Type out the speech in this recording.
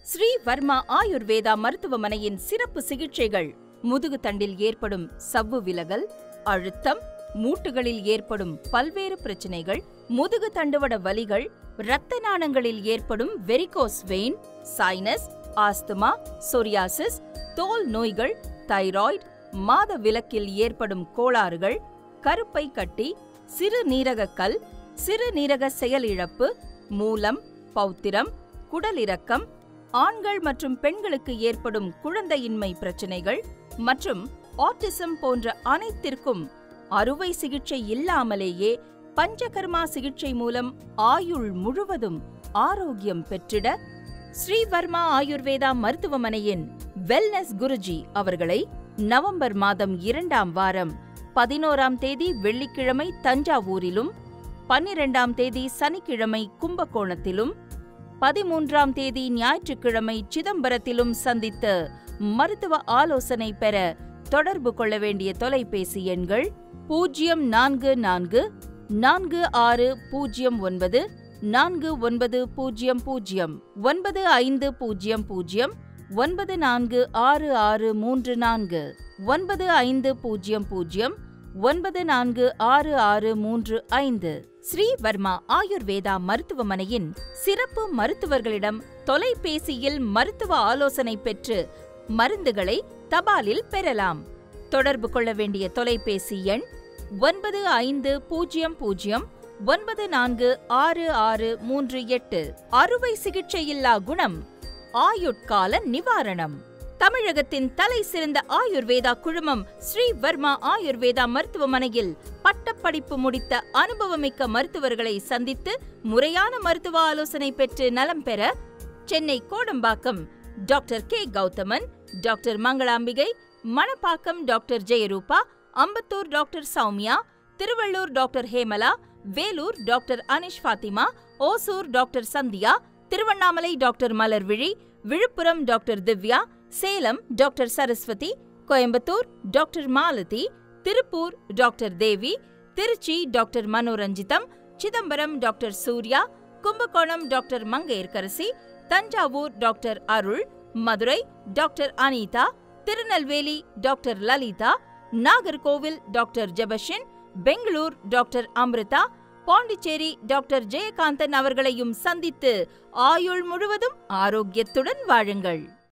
ஸ்ரீ வர்மா ஆயுர்வேதா மருத்துவமனையின் சிறப்பு சிகிச்சைகள் முதுகு தண்டில் ஏற்படும் சவ்வு விலகல் அழுத்தம் மூட்டுகளில் ஏற்படும் பல்வேறு பிரச்சனைகள் முதுகு தண்டுவட வலிகள் இரத்த நாணங்களில் ஏற்படும் varicose vein sinus asthma psoriasis தோல் நோய்கள் தைராய்டு மாத விலக்கில் ஏற்படும் கோளாறுகள் கருப்பை கட்டி சிறுநீரகக்கல் சிறுநீரக செயலிழப்பு மூலம் பௌத்திரம் குடலிறக்கம் ஆண்கள் மற்றும் பெண்களுக்கு ஏற்படும் குழந்தையின்மை பிரச்சனைகள் மற்றும் ஆட்டிசம் போன்ற அனைத்திற்கும் அறுவை சிகிச்சை இல்லாமலேயே பஞ்சகர்மா சிகிச்சை மூலம் ஆயுள் முழுவதும் ஆரோக்கியம் பெற்றிட ஸ்ரீவர்மா ஆயுர்வேதா மருத்துவமனையின் வெல்னஸ் குருஜி அவர்களை நவம்பர் மாதம் இரண்டாம் வாரம் பதினோராம் தேதி வெள்ளிக்கிழமை தஞ்சாவூரிலும் பன்னிரெண்டாம் தேதி சனிக்கிழமை கும்பகோணத்திலும் பதிமூன்றாம் தேதி ஞாயிற்றுக்கிழமை சிதம்பரத்திலும் சந்தித்து மருத்துவ ஆலோசனை பெற தொடர்பு கொள்ள வேண்டிய தொலைபேசி எண்கள் பூஜ்ஜியம் நான்கு நான்கு நான்கு ஆறு பூஜ்ஜியம் ஒன்பது நான்கு ஒன்பது பூஜ்ஜியம் பூஜ்ஜியம் ஒன்பது ஐந்து பூஜ்ஜியம் பூஜ்ஜியம் ஒன்பது நான்கு ஆறு ஆறு மூன்று நான்கு ஒன்பது ஐந்து பூஜ்ஜியம் பூஜ்ஜியம் ஒன்பது நான்கு ஆறு ஆறு மூன்று ஐந்து ஸ்ரீ வர்மா ஆயுர்வேதா மருத்துவமனையின் சிறப்பு மருத்துவர்களிடம் தொலைபேசியில் மருத்துவ ஆலோசனை பெற்று மருந்துகளை தபாலில் பெறலாம் தொடர்பு கொள்ள வேண்டிய தொலைபேசி எண் ஒன்பது ஐந்து பூஜ்ஜியம் பூஜ்ஜியம் ஒன்பது நான்கு ஆறு ஆறு மூன்று எட்டு அறுவை சிகிச்சையில்லா குணம் ஆயுட்கால நிவாரணம் தமிழகத்தின் தலை சிறந்த ஆயுர்வேதா குழுமம் ஸ்ரீ வர்மா ஆயுர்வேதா மருத்துவமனையில் பட்டப்படிப்பு முடித்த அனுபவமிக்க மருத்துவர்களை சந்தித்து முறையான மருத்துவ ஆலோசனை பெற்று நலம் பெற Chennai Kodambakkam doctor K Gauthaman doctor Mangalambigai Manapakkam doctor Jayarupa Ambattur doctor Sowmya Tiruvallur doctor Hemala Vellore doctor Anish Fathima Hosur doctor Sandhya Tiruvannamalai doctor Malarvizhi Villupuram doctor Divya Salem doctor Saraswathi Coimbatore doctor Malathi Tiruppur doctor Devi Trichy doctor Manoranjitham Chidambaram doctor Surya Kumbakonam doctor Mangaiyarkarasi Thanjavur doctor Arul Madurai doctor Anitha Tirunelveli doctor Lalitha Nagercoil doctor Jebashin Bangalore doctor Amritha Pondicherry doctor Jayakanthan அவர்களையும் சந்தித்து ஆயுள் முழுவதும் ஆரோக்கியத்துடன் வாழுங்கள்